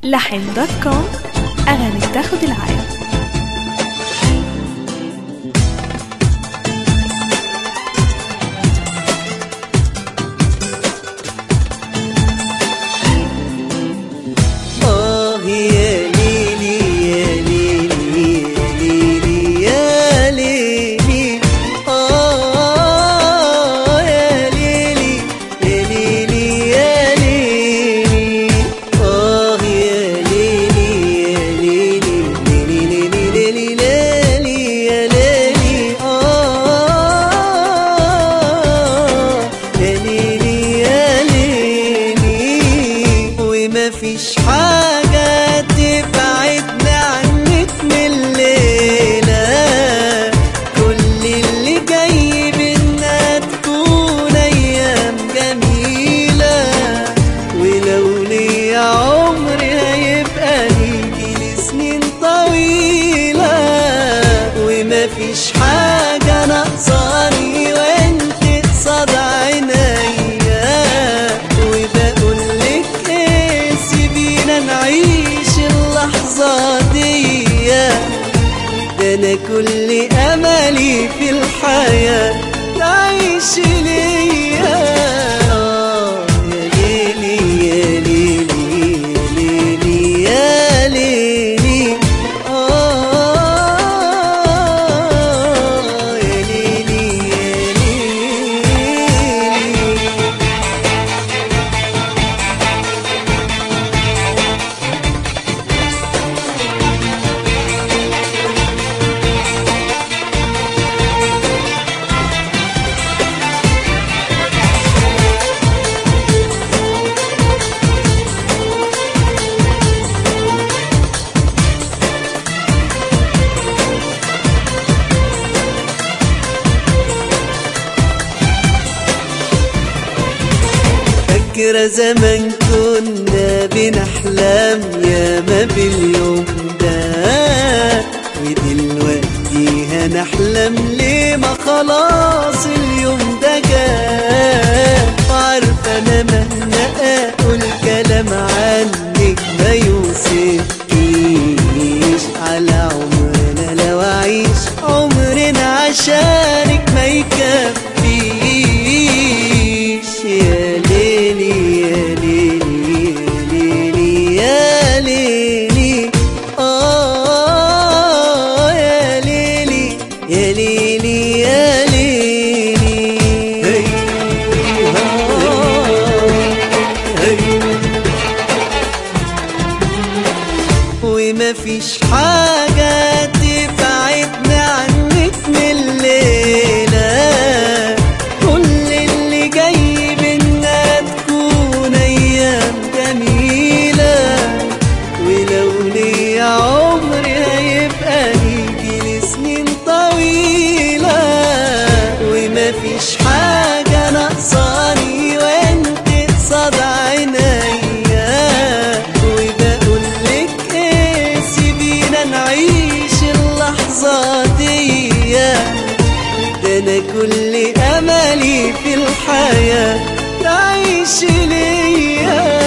لحن دوت كوم أغاني بتاخد العالم آه يا ليلي يا ليلي يا ليلي يا ليلي آه يا ليلي يا ليلي يا ليلي آه يا ليلي يا ليلي ليلي ليلي ليلي ليلي يا ليلي آه يا ليلي يا ليلي وما فيش حاجة تبعدنا عنك من الليلة كل اللي جاي بينا تكون أيام جميلة ولو ليا عمر هيبقى ليكي لسنين طويلة وما فيش حاجة ناقصاني وانت قصاد عينيا وبقول لك ايه سيبينا نعيش اللحظة دي ده انا كل املي في الحياة تعيش ليا آه يا ليلي يا ليلي يا ليلي يا ليلي آه يا ليلي يا ليلي فاكرة زمان كنا بنحلم ياما باليوم ده ودلوقتي هنحلم ليه ما خلاص اليوم ده جه وعارفة أنا مهما أقول كلام عنك ما يوصفكيش على عمرنا لو أعيش عمرنا عشانك ما يكفيش يا ليلي يا ليلي يا ليلي يا ليلي آه يا ليلي يا ليلي يا ليلي هي هي وما فيش حاجة تبعدنا عنك من الليلة كل اللي جاي بينا تكون أيام جميلة ولو ليا عمر هيبقى ليكي لسنين طويلة وما فيش حاجة ناقصاني وانت قصاد عينيا وبقول لك ايه سيبينا نعيش اللحظة دي ده انا كل املي في الحياة تعيش ليا